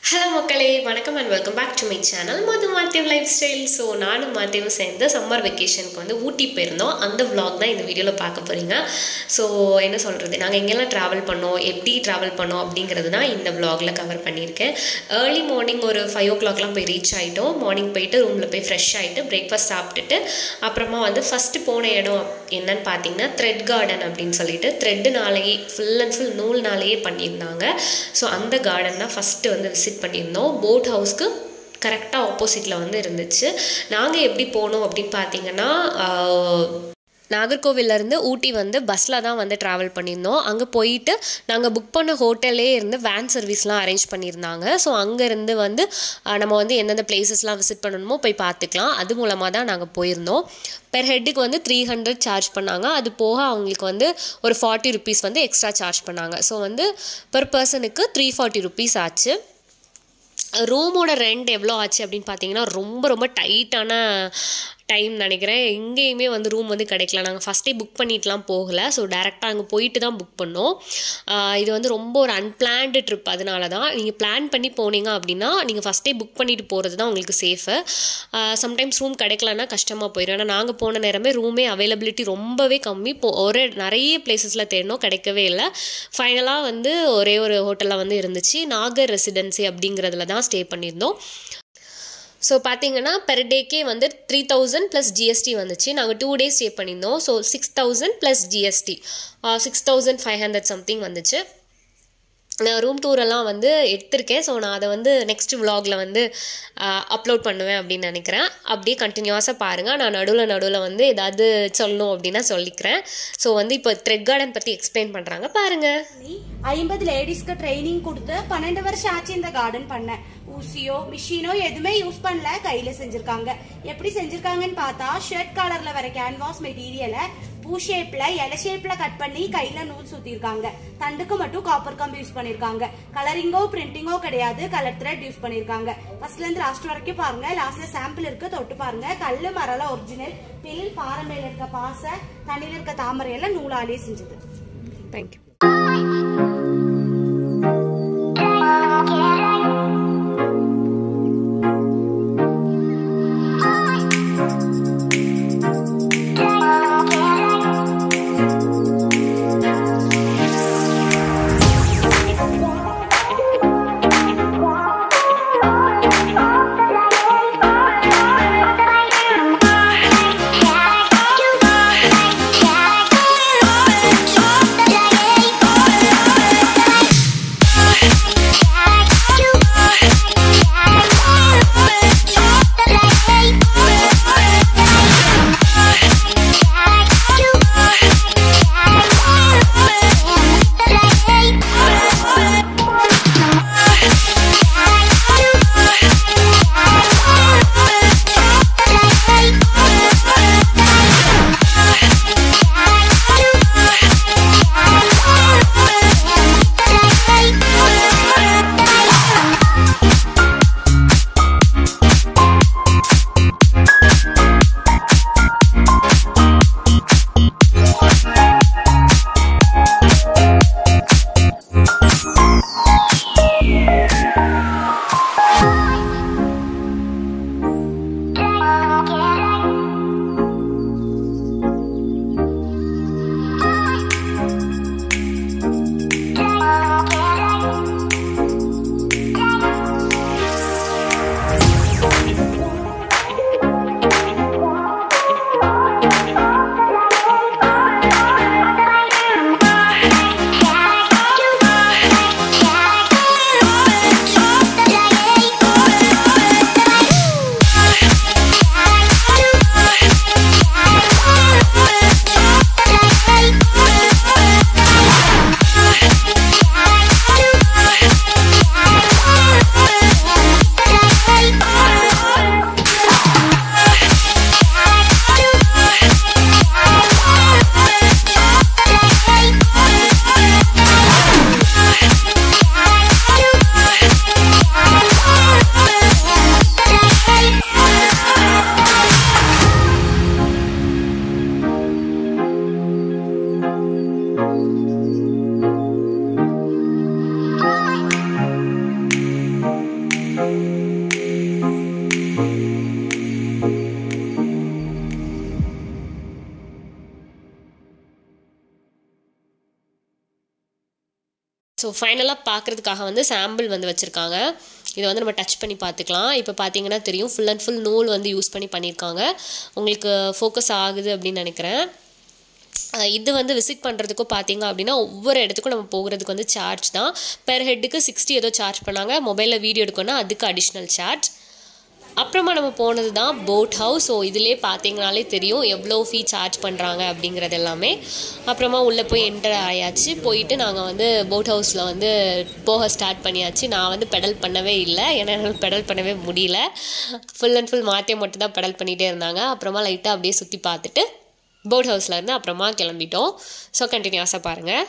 Hello மக்களே வணக்கம் and welcome back to my channel Madhu Mathew life style so நானும் மாத்தேவும் சேர்ந்து சம்மர் வெக்கேஷனுக்கு வந்து ஊட்டி போயிருந்தோம் அந்த vlog தான் இந்த வீடியோவில் பார்க்க போகிறீங்க ஸோ என்ன சொல்கிறது நாங்கள் எங்கெல்லாம் ட்ராவல் பண்ணோம் எப்படி ட்ராவல் பண்ணோம் அப்படிங்கிறது தான் இந்த vlogல கவர் பண்ணியிருக்கேன் ஏர்லி மார்னிங் ஒரு ஃபைவ் ஓ கிளாக்லாம் போய் ரீச் ஆகிட்டோம் மார்னிங் போயிட்டு ரூமில் போய் ஃப்ரெஷ் ஆகிட்டு பிரேக்ஃபாஸ்ட் சாப்பிட்டுட்டு அப்புறமா வந்து ஃபஸ்ட்டு போன இடம் என்னன்னு பார்த்தீங்கன்னா த்ரெட் கார்டன் அப்படின்னு சொல்லிட்டு த்ரெட்டுனாலேயே ஃபுல் அண்ட் ஃபுல் நூல்னாலேயே பண்ணியிருந்தாங்க ஸோ அந்த கார்டன் தான் ஃபஸ்ட்டு வந்து விசிட் பண்ணியிருந்தோம் போட் ஹவுஸ்க்கு கரெக்டாக ஆப்போசிட்டில் வந்து இருந்துச்சு நாங்கள் எப்படி போனோம் அப்படின்னு பார்த்தீங்கன்னா ஆஹ், நாகர்கோவில்லேருந்து ஊட்டி வந்து பஸ்ஸில் தான் வந்து ட்ராவல் பண்ணியிருந்தோம் அங்கே போயிட்டு நாங்கள் புக் பண்ண ஹோட்டல்லே இருந்து வேன் சர்வீஸ்லாம் அரேஞ்ச் பண்ணியிருந்தாங்க ஸோ அங்கேருந்து வந்து ஆஹ், நம்ம வந்து எந்தெந்த பிளேசஸ்லாம் விசிட் பண்ணணுமோ போய் பார்த்துக்கலாம் அது மூலமாக தான் நாங்கள் போயிருந்தோம் பெர் ஹெட்டுக்கு வந்து த்ரீ ஹண்ட்ரட் சார்ஜ் பண்ணாங்க அது போக அவங்களுக்கு வந்து ஒரு ஃபார்ட்டி ருபீஸ் வந்து எக்ஸ்ட்ரா சார்ஜ் பண்ணாங்க ஸோ வந்து பெர் பர்சனுக்கு த்ரீ ஃபார்ட்டி ருபீஸ் ஆச்சு ரூமோட ரெண்ட் எவ்வளோ ஆச்சு அப்படின்னு பார்த்தீங்கன்னா ரொம்ப ரொம்ப டைட்டான டைம் நினைக்கிறேன் எங்கேயுமே வந்து ரூம் வந்து கிடைக்கல நாங்கள் ஃபஸ்ட்டே புக் பண்ணிட்டுலாம் போகலை ஸோ டேரெக்டாக அங்கே போயிட்டு தான் புக் பண்ணோம் ஆஹ் இது வந்து ரொம்ப ஒரு அன்பிளான்டு ட்ரிப் அதனால தான் நீங்கள் பிளான் பண்ணி போனீங்க அப்படின்னா நீங்கள் ஃபஸ்ட்டே புக் பண்ணிட்டு போகிறது தான் உங்களுக்கு சேஃபு சம்டைம்ஸ் ரூம் கிடைக்கலன்னா கஷ்டமாக போயிடும் ஏன்னா நாங்கள் போன நேரமே ரூமே அவைலபிலிட்டி ரொம்பவே கம்மி இப்போ ஒரே நிறைய பிளேசஸில் தேடினோம் கிடைக்கவே இல்லை ஃபைனலாக வந்து ஒரே ஒரு ஹோட்டலில் வந்து இருந்துச்சு நாகர் ரெசிடென்சி அப்படிங்கிறதுல தான் ஸ்டே பண்ணியிருந்தோம் ஸோ பார்த்தீங்கன்னா பெர் டேக்கே வந்து த்ரீ தௌசண்ட் ப்ளஸ் ஜிஎஸ்டி வந்துச்சு நாங்கள் டூ டேஸ் ஸ்டே பண்ணியிருந்தோம் so six thousand plus GST six thousand five hundred something வந்துச்சு நான் ரூம் டூரெல்லாம் வந்து எடுத்திருக்கேன் ஸோ நான் அதை வந்து நெக்ஸ்ட் vlogல வந்து அப்லோட் பண்ணுவேன் அப்படின்னு நினைக்கிறேன் அப்படியே கண்டினியூஸாக பாருங்கள் நான் நடுவில் நடுவில் வந்து ஏதாவது சொல்லணும் அப்படின்னா சொல்லிக்கிறேன் ஸோ வந்து இப்போ த்ரெட் கார்டன் பற்றி எக்ஸ்பிளைன் பண்ணுறாங்க பாருங்கள் ஐம்பது லேடிஸ்க்கு ட்ரைனிங் கொடுத்து பன்னெண்டு வருஷம் ஆச்சு இந்த கார்டன் பண்ண ஊசியோ மிஷினோ எதுவுமே யூஸ் பண்ணல கையில செஞ்சிருக்காங்க எப்படி செஞ்சிருக்காங்கன்னு பார்த்தா ஷர்ட் காலர்ல வர கேன்வாஸ் மெட்டீரியலை பூ ஷேப்ல இலை ஷேப்ல கட் பண்ணி கையில நூல் சுத்திருக்காங்க தண்டுக்கு மட்டும் காப்பர் கம்பி யூஸ் பண்ணிருக்காங்க கலரிங்கோ பிரிண்டிங்கோ கிடையாது கலர் த்ரெட் யூஸ் பண்ணிருக்காங்க ஃபர்ஸ்ட்ல இருந்து லாஸ்ட் வரைக்கும் பாருங்க லாஸ்ட்ல சாம்பிள் இருக்கு தொட்டு பாருங்க கல்லு மரல ஒரிஜினல் பில் பாறை மேல இருக்க பாசை தண்ணியில இருக்க தாமரை எல்லாம் நூலாலே செஞ்சது தேங்க்யூ Yeah. ஸோ ஃபைனலாக பார்க்குறதுக்காக வந்து சாம்பிள் வந்து வச்சுருக்காங்க இதை வந்து நம்ம டச் பண்ணி பார்த்துக்கலாம் இப்போ பார்த்தீங்கன்னா தெரியும் ஃபுல் அண்ட் ஃபுல் நூல் வந்து யூஸ் பண்ணி பண்ணியிருக்காங்க உங்களுக்கு ஃபோக்கஸ் ஆகுது அப்படின்னு நினைக்கிறேன் அஹ் இது வந்து விசிட் பண்ணுறதுக்கும் பார்த்தீங்க அப்படின்னா ஒவ்வொரு இடத்துக்கும் நம்ம போகிறதுக்கு வந்து சார்ஜ் தான் பெர் ஹெட்டுக்கு சிக்ஸ்டி ஏதோ சார்ஜ் பண்ணாங்க மொபைலில் வீடியோ எடுக்கணும்னா அதுக்கு அடிஷ்னல் சார்ஜ் அப்புறமா நம்ம போனது தான் போட் ஹவுஸ் ஸோ இதிலே பார்த்தீங்கனாலே தெரியும் எவ்வளோ ஃபீ சார்ஜ் பண்ணுறாங்க அப்படிங்கிறது எல்லாமே அப்புறமா உள்ளே போய் என்டர் ஆயாச்சு போயிட்டு நாங்கள் வந்து போட் ஹவுஸில் வந்து போக ஸ்டார்ட் பண்ணியாச்சு நான் வந்து பெடல் பண்ணவே இல்லை ஏன்னா என்னால் பெடல் பண்ணவே முடியல ஃபுல் அண்ட் ஃபுல் மாற்றிய மட்டும் தான் பெடல் பண்ணிகிட்டே இருந்தாங்க அப்புறமா லைட்டாக அப்படியே சுற்றி பார்த்துட்டு போட் ஹவுஸில் இருந்து அப்புறமா கிளம்பிட்டோம் ஸோ கண்டினியூஸாக பாருங்கள்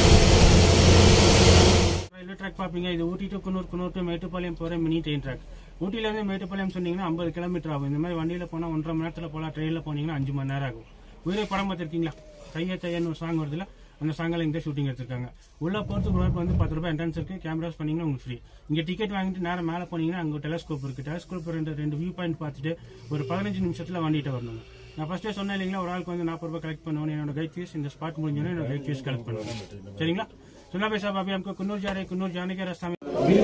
ரயில்வே ட்ராக் பார்ப்பீங்க இது ஊட்டி டு குன்னூர் குன்னூர் டு மேட்டுப்பாளையம் போகிற மினி ட்ரெயின் ட்ராக் ஊட்டிலேருந்து மேட்டுப்பாளையம் சொன்னீங்கன்னா ஐம்பது கிலோமீட்டர் ஆகும் இந்த மாதிரி வண்டியில் போனால் ஒன்றரை மணி நேரத்தில் போகலாம் ட்ரெயினில் போனீங்கன்னா அஞ்சு மணி நேரம் ஆகும் உயிரை படம் பார்த்துருக்கீங்களா தைய தையன்னு ஒரு சாங் வருதுல அந்த சாங்கில் இங்கே ஷூட்டிங் எடுத்திருக்காங்க உள்ள போகிறதுக்கு ஒரு வந்து பத்து ரூபாய் என்ட்ரன்ஸ் இருக்கு கேமராஸ் பண்ணீங்கன்னா உங்களுக்கு ஃப்ரீ இங்கே டிக்கெட் வாங்கிட்டு நேரம் மேலே போனீங்கன்னா அங்கே டெலஸ்கோப் இருக்கு டெலஸ்கோப் ரெண்டு ரெண்டு வியூ பாயிண்ட் பார்த்துட்டு ஒரு பதினஞ்சு நிமிஷத்தில் வண்டிகிட்ட வரணுங்க நான் ஃபர்ஸ்டே சொன்னேன் இல்லைங்களா ஒரு ஆளுக்கு வந்து நாற்பது ரூபாய் கலெக்ட் பண்ணுவேன் என்னோட கைட் ஃபீஸ் இந்த ஸ்பாட் முடிஞ்சோன்னே என்னோட கைட் ஃபீஸ் கலெக்ட் பண்ணுவேன் சரிங்களா सुना भाई साहब अभी हमको कुन्नूर जा रहे हैं कुन्नूर जाने के रास्ता में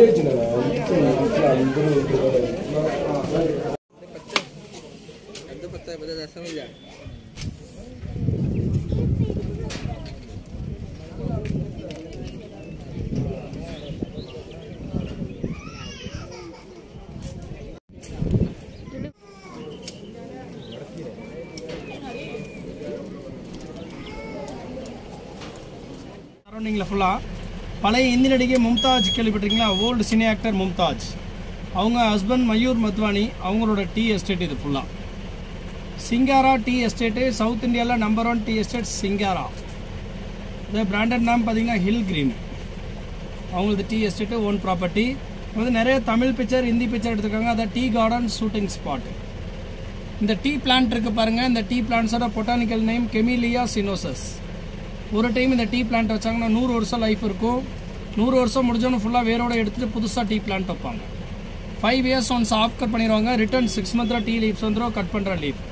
சரௌண்டிங்கில் ஃபுல்லாக பழைய இந்தி நடிகை மும்தாஜ் கேள்விப்பட்டிருக்கீங்களா ஓல்டு சினி ஆக்டர் மும்தாஜ் அவங்க ஹஸ்பண்ட் மயூர் மத்வானி அவங்களோட டீ எஸ்டேட் இது ஃபுல்லாக சிங்காரா டீ எஸ்டேட்டு சவுத் இந்தியாவில் number one tea estate Singara இது பிராண்டட் நேம் பார்த்தீங்கன்னா ஹில் கிரீன் அவங்களது டீ எஸ்டேட்டு ஓன் ப்ராப்பர்ட்டி வந்து நிறைய தமிழ் பிக்சர் ஹிந்தி பிக்சர் எடுத்திருக்காங்க அதை டீ கார்டன் ஷூட்டிங் ஸ்பாட் இந்த டீ பிளான்ட் இருக்கு பாருங்க இந்த டீ பிளான்ட்ஸோட பொட்டானிக்கல் நேம் கெமிலியா சினோசஸ் ஒரு டைம் இந்த டீ பிளான்ட் வச்சாங்கன்னா நூறு வருஷம் லைஃப் இருக்கும் நூறு வருஷம் முடிஞ்சோன்னு ஃபுல்லாக வேரோட எடுத்துட்டு புதுசாக டீ பிளான்ட் வைப்பாங்க five years once off cut பண்ணிடுவாங்க ரிட்டர்ன் சிக்ஸ் மந்த்தில் டீ லீவ்ஸ் வந்துடும் கட் பண்ணுற லீவ்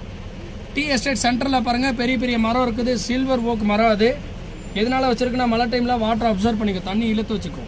டீ எஸ்டேட் சென்டரில் பாருங்கள் பெரிய பெரிய மரம் இருக்குது சில்வர் ஓக் மரம் அது எதனால வச்சிருக்குன்னா மழை டைமில் வாட்டர் அப்சர்வ் பண்ணிக்கும் தண்ணி இழுத்து வச்சுக்கும்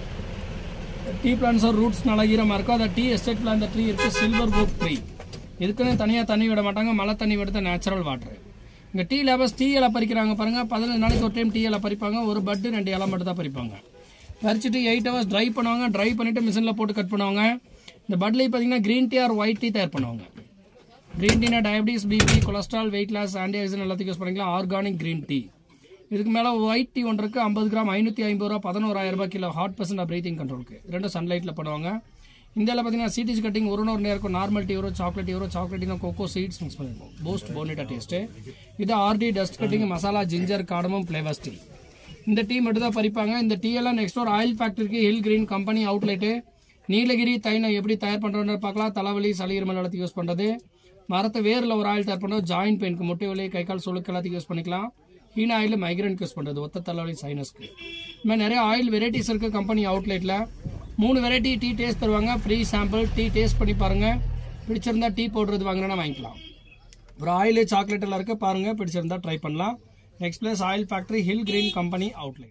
டீ பிளான்ஸ் ரூட்ஸ் நல்லா ஈரமாக இருக்கும் அந்த டீ எஸ்டேட்டில் அந்த ட்ரீ இருக்குது சில்வர் ஓக் ட்ரீ இதுக்குன்னு தனியாக தண்ணி விட மாட்டாங்க மழை தண்ணி விடுத்த நேச்சுரல் வாட்டர் இங்கே டீ லேபர்ஸ் டீ இலை பறிக்கிறாங்க பாருங்க பதினஞ்சு நாளைக்கு ஒரு டைம் டீ இலை பறிப்பாங்க ஒரு பட்டு ரெண்டு இலை மட்டும் தான் பறிப்பாங்க பறிச்சுட்டு எயிட் ஹவர்ஸ் ட்ரை பண்ணுவாங்க ட்ரை பண்ணிட்டு மிஷினில் போட்டு கட் பண்ணுவாங்க இந்த பட்லேயே பார்த்தீங்கன்னா green tea or white tea தயார் பண்ணுவாங்க க்ரீன் டீனா diabetes BP cholesterol weight loss antioxidant எல்லாத்துக்கும் யூஸ் பண்ணிக்கலாம் ஆர்கானிக் க்ரீன் டீ இதுக்கு மேலே ஒயிட் டீ ஒன்று இருக்குது ஐம்பது கிராம் ஐநூற்றி ஐம்பது ரூபா பதினோராயிரம் ரூபாய் கிலோ ஹாட் பர்சன்ட் பிரீத்திங் கண்ட்ரோலுக்கு ரெண்டும் சன்லைட்டில் பண்ணுவாங்க இந்தியாவில் பார்த்தீங்கன்னா சிடிஜி கட்டிங் ஒரு ஒரு நேரம் நார்மல் டீ வரும் சாக்லேட் டீ வரும் சாக்லேட் டீனா கோகோ சீட்ஸ் மிக்ஸ் பண்ணிருக்கோம் போஸ்ட் போனிட்டா டேஸ்ட்டு இது ஆர்டி டஸ்ட் கட்டிங் மசாலா ஜிஞ்சர் காடமும் ஃப்ளேவர்ஸ் டீ இந்த டீ மட்டும் தான் பறிப்பாங்க இந்த டீ எல்லாம் நெக்ஸ்ட் ஒரு ஆயில் ஃபேக்டரிக்கு hill green company outlet Nilgiri தைலம் எப்படி தயார் பண்ணுறோன்னு பார்க்கலாம் தலைவலி சளி இருமல் எல்லாத்துக்கும் யூஸ் பண்ணுறது மரத்தை வேரில் ஒரு ஆயில் தயார் பண்ணுறது ஜாயின்ட் பெயினுக்கு முட்டை வலி கை கால் சுளுக்கு எல்லாத்துக்கும் யூஸ் பண்ணிக்கலாம் ஹீன ஆயில் மைக்ரேனுக்கு யூஸ் பண்ணுறது ஒத்த தலைவலி சைனஸ்க்கு இந்த மாதிரி நிறைய ஆயில் வெரைட்டிஸ் இருக்குது கம்பெனி அவுட்லெட்டில் மூணு வெரைட்டி டீ டேஸ்ட் தருவாங்க ஃப்ரீ சாம்பிள் டீ டேஸ்ட் பண்ணி பாருங்கள் பிடிச்சிருந்தா டீ போடுறது வாங்கினா வாங்கிக்கலாம் அப்புறம் ஆயில் சாக்லேட் எல்லாம் இருக்குது பாருங்கள் பிடிச்சிருந்தா ட்ரை பண்ணலாம் next place oil factory hill green company outlet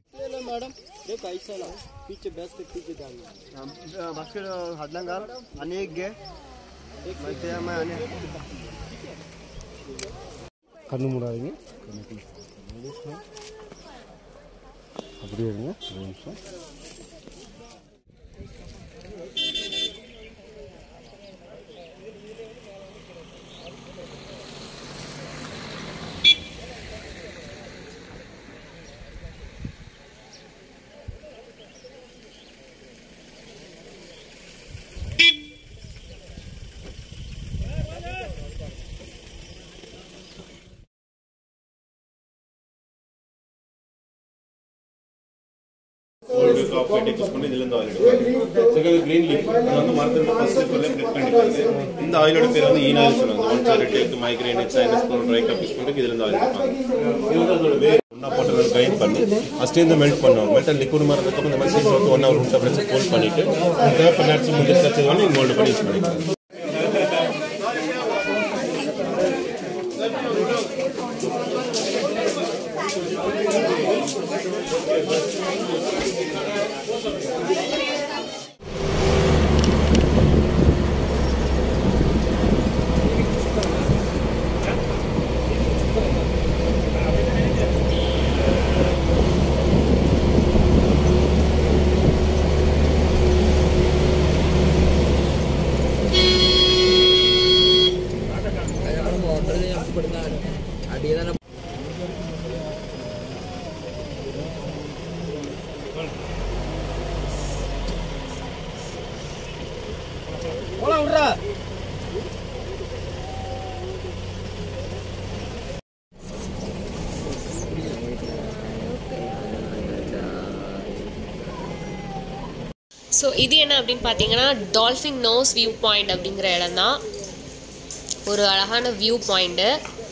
basket हाडलांगार आणि एक घे मग त्यामुळे आणि கண்ணு மூடாதீங்க அப்படியே இருங்க ஒரு நிமிஷம் கோல்டு காஃபி டெக்ஸ் பண்ணி இதுல இருந்து ஆயில் எடுப்பாங்க செகண்ட் கிரீன் லீஃப் இது வந்து மரத்துல ஃபர்ஸ்ட் இப்பவே பிளட் பண்ணிட்டாங்க இந்த ஆயிலோட பேர் வந்து ஈன் ஆயில் சொல்லுவாங்க one sorry take migraine sinus போன்ற ட்ரை கப்பிஸ் பண்ணி இதுல இருந்து ஆயில் எடுப்பாங்க இது வந்து அதோட வேர் ஒன்னா போட்டு கிரைண்ட் பண்ணி ஃபர்ஸ்ட் இந்த மெல்ட் பண்ணுவாங்க மெல்ட் லிக்விட் மாதிரி இருக்கும் இந்த மாதிரி சீஸ் வந்து one hour room temperature cold பண்ணிட்டு தேவைப்பட்ட நட்ஸ் முந்திரி சச்சு வந்து மோல்டு பண்ணி யூஸ் பண்ணிக்கலாம் Thank ஸோ இது என்ன அப்படின்னு பார்த்தீங்கன்னா டால்ஃபின் நோஸ் வியூ பாயிண்ட் அப்படிங்கிற இடம் தான் ஒரு அழகான வியூ பாயிண்ட்டு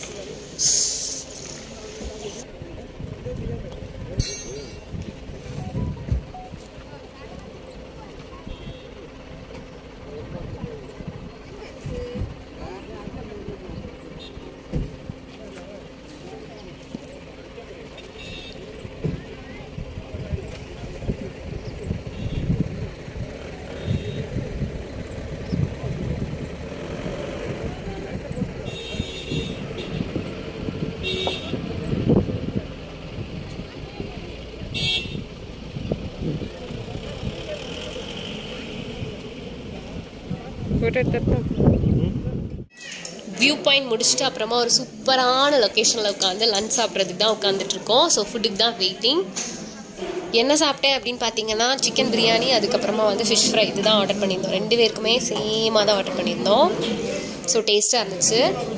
வியூ பாயிண்ட் முடிச்சுட்டு அப்புறமா ஒரு சூப்பரான லொக்கேஷனில் உட்காந்து லஞ்ச் சாப்பிட்றதுக்கு தான் உட்காந்துட்டு இருக்கோம் ஸோ ஃபுட்டுக்கு தான் வெயிட்டிங் என்ன சாப்பிட்டேன் அப்படின்னு பார்த்தீங்கன்னா சிக்கன் பிரியாணி அதுக்கப்புறமா வந்து ஃபிஷ் ஃப்ரை இதுதான் ஆர்டர் பண்ணியிருந்தோம் ரெண்டு பேருக்குமே சேமாக தான் ஆர்டர் பண்ணியிருந்தோம் ஸோ டேஸ்ட்டாக இருந்துச்சு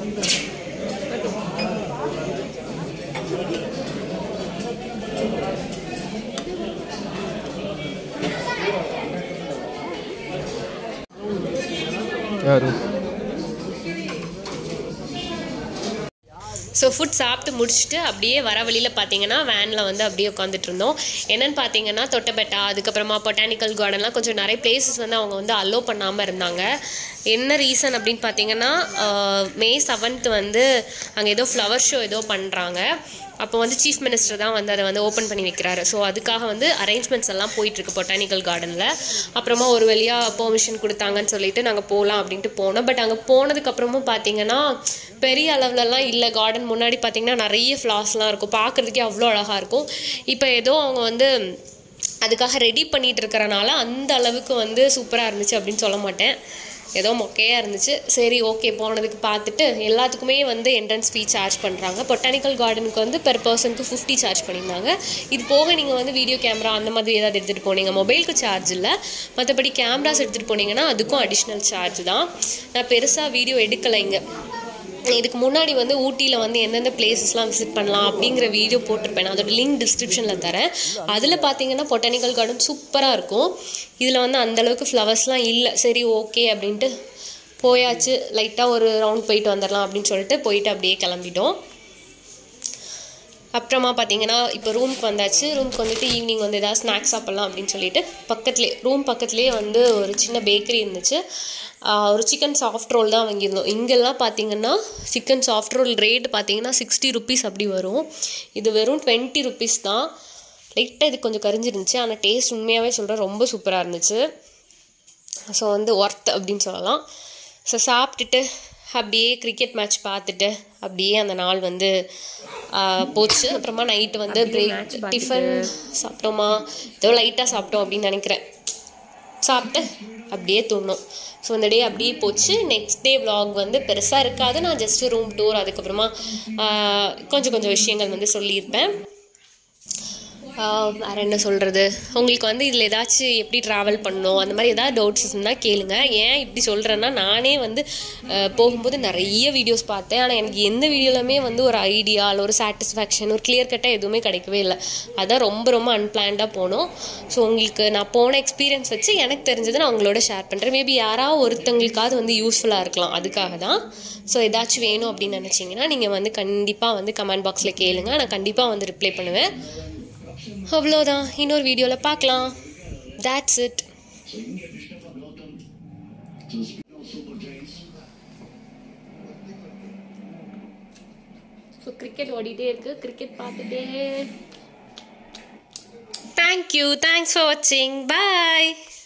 ಯಾರು ஸோ ஃபுட் சாப்பிட்டு முடிச்சுட்டு அப்படியே வர வழியில் பார்த்தீங்கன்னா வேனில் வந்து அப்படியே உட்காந்துட்டு இருந்தோம் என்னன்னு பார்த்தீங்கன்னா தொட்டபெட்டா அதுக்கப்புறமா பொட்டானிக்கல் கார்டன்லாம் கொஞ்சம் நிறைய பிளேசஸ் வந்து அவங்க வந்து அலோ பண்ணாமல் இருந்தாங்க என்ன ரீசன் அப்படின்னு பார்த்தீங்கன்னா மே செவன்த் வந்து அங்கே ஏதோ ஃப்ளவர் ஷோ ஏதோ பண்ணுறாங்க அப்போ வந்து சீஃப் மினிஸ்டர் தான் வந்து அதை வந்து ஓப்பன் பண்ணி வைக்கிறாரு ஸோ அதுக்காக வந்து அரேஞ்ச்மெண்ட்ஸ் எல்லாம் போயிட்டுருக்கு பொட்டானிக்கல் கார்டனில் அப்புறமா ஒரு வழியாக பெர்மிஷன் கொடுத்தாங்கன்னு சொல்லிட்டு நாங்கள் போகலாம் அப்படின்ட்டு போனோம் பட் அங்கே போனதுக்கப்புறமும் பார்த்தீங்கன்னா பெரிய அளவுலலாம் இல்லை கார்டன் முன்னாடி பார்த்தீங்கன்னா நிறைய ஃப்ளார்ஸ்லாம் இருக்கும் பார்க்குறதுக்கே அவ்வளோ அழகாக இருக்கும் இப்போ ஏதோ அவங்க வந்து அதுக்காக ரெடி பண்ணிட்டு இருக்கறனால அந்த அளவுக்கு வந்து சூப்பராக இருந்துச்சு அப்படின்னு சொல்ல மாட்டேன் ஏதோ மொக்கையாக இருந்துச்சு சரி ஓகே போனதுக்கு பார்த்துட்டு எல்லாத்துக்குமே வந்து என்ட்ரன்ஸ் ஃபீ சார்ஜ் பண்ணுறாங்க பொட்டானிக்கல் கார்டனுக்கு வந்து பெர் பர்சனுக்கு ஃபிஃப்டி சார்ஜ் பண்ணியிருந்தாங்க இது போக நீங்கள் வந்து வீடியோ கேமரா அந்த மாதிரி ஏதாவது எடுத்துகிட்டு போனீங்க மொபைலுக்கு சார்ஜ் இல்லை மற்றபடி கேமராஸ் எடுத்துகிட்டு போனீங்கன்னா அதுக்கும் அடிஷ்னல் சார்ஜ் தான் நான் பெருசாக வீடியோ எடுக்கலை இங்கே இதுக்கு முன்னாடி வந்து ஊட்டியில் வந்து எந்தெந்த பிளேசஸ்லாம் விசிட் பண்ணலாம் அப்படிங்கிற வீடியோ போட்டிருப்பேன் நான் அதோட லிங்க் டிஸ்கிரிப்ஷனில் தரேன் அதில் பார்த்தீங்கன்னா பொட்டானிக்கல் கார்டன் சூப்பராக இருக்கும் இதில் வந்து அந்தளவுக்கு ஃப்ளவர்ஸ்லாம் இல்லை சரி ஓகே அப்படின்ட்டு போயாச்சு லைட்டாக ஒரு ரவுண்ட் போயிட்டு வந்துடலாம் அப்படின்னு சொல்லிட்டு போயிட்டு அப்படியே கிளம்பிட்டோம் அப்புறமா பார்த்தீங்கன்னா இப்போ ரூமுக்கு வந்தாச்சு ரூமுக்கு வந்துட்டு ஈவினிங் வந்து ஏதாவது ஸ்நாக்ஸ் சாப்பிட்லாம் அப்படின்னு சொல்லிட்டு பக்கத்துலேயே ரூம் பக்கத்துலேயே வந்து ஒரு சின்ன பேக்கரி இருந்துச்சு ஆஹ் ஒரு சிக்கன் சாஃப்ட் ரோல் தான் வாங்கியிருந்தோம் இங்கெல்லாம் பார்த்தீங்கன்னா சிக்கன் சாஃப்ட் ரோல் ரேட் பார்த்தீங்கன்னா சிக்ஸ்டி ருபீஸ் அப்படி வரும் இது வெறும் டுவெண்ட்டி ருபீஸ் தான் லைட்டாக இது கொஞ்சம் கரிஞ்சிருந்துச்சு ஆனால் டேஸ்ட் உண்மையாகவே சொல்கிறேன் ரொம்ப சூப்பராக இருந்துச்சு ஸோ வந்து ஒர்த் அப்படின்னு சொல்லலாம் ஸோ சாப்பிட்டுட்டு அப்படியே கிரிக்கெட் மேட்ச் பார்த்துட்டு அப்படியே அந்த நாள் வந்து ஆஹ், போச்சு அப்புறமா நைட்டு வந்து பிரேக் டிஃபன் சாப்பிட்டோமா ஏதோ லைட்டாக சாப்பிட்டோம் அப்படின்னு நினைக்கிறேன் சாப்பிட்டு அப்படியே தூங்கணும் ஸோ இந்த டே அப்படியே போச்சு நெக்ஸ்ட் டே vlog வந்து பெருசாக இருக்காது நான் ஜஸ்ட் ரூம் டூர் அதுக்கப்புறமா ஆஹ், கொஞ்சம் கொஞ்சம் விஷயங்கள் வந்து சொல்லியிருப்பேன் ஆஹ், வேற என்ன சொல்கிறது உங்களுக்கு வந்து இதில் ஏதாச்சும் எப்படி ட்ராவல் பண்ணணும் அந்த மாதிரி ஏதாவது டவுட்ஸ் இருந்தால் கேளுங்க ஏன் இப்படி சொல்கிறேன்னா நானே வந்து ஆஹ், போகும்போது நிறைய வீடியோஸ் பார்த்தேன் ஆனால் எனக்கு எந்த வீடியோலுமே வந்து ஒரு ஐடியா இல்லை ஒரு சாட்டிஸ்ஃபேக்ஷன் ஒரு கிளியர் கட்டாக எதுவுமே கிடைக்கவே இல்லை அதான் ரொம்ப ரொம்ப அன்பிளான்டாக போனோம் ஸோ உங்களுக்கு நான் போன எக்ஸ்பீரியன்ஸ் வச்சு எனக்கு தெரிஞ்சதை நான் உங்களோட ஷேர் பண்ணுறேன் மேபி யாராவது ஒருத்தங்களுக்காவது வந்து யூஸ்ஃபுல்லாக இருக்கலாம் அதுக்காக தான் ஸோ ஏதாச்சும் வேணும் அப்படின்னு நினச்சிங்கன்னா நீங்கள் வந்து கண்டிப்பாக வந்து கமெண்ட் பாக்ஸில் கேளுங்க நான் கண்டிப்பாக வந்து ரிப்ளை பண்ணுவேன் அவ்வளோதான் இன்னொரு வீடியோவில் பார்க்கலாம் தேட்ஸ் இட் ஸோ கிரிக்கெட் ஓடிட்டே இருக்கு கிரிக்கெட் பார்த்துட்டே தேங்க்யூ தேங்க்ஸ் ஃபார் வாட்சிங் பாய்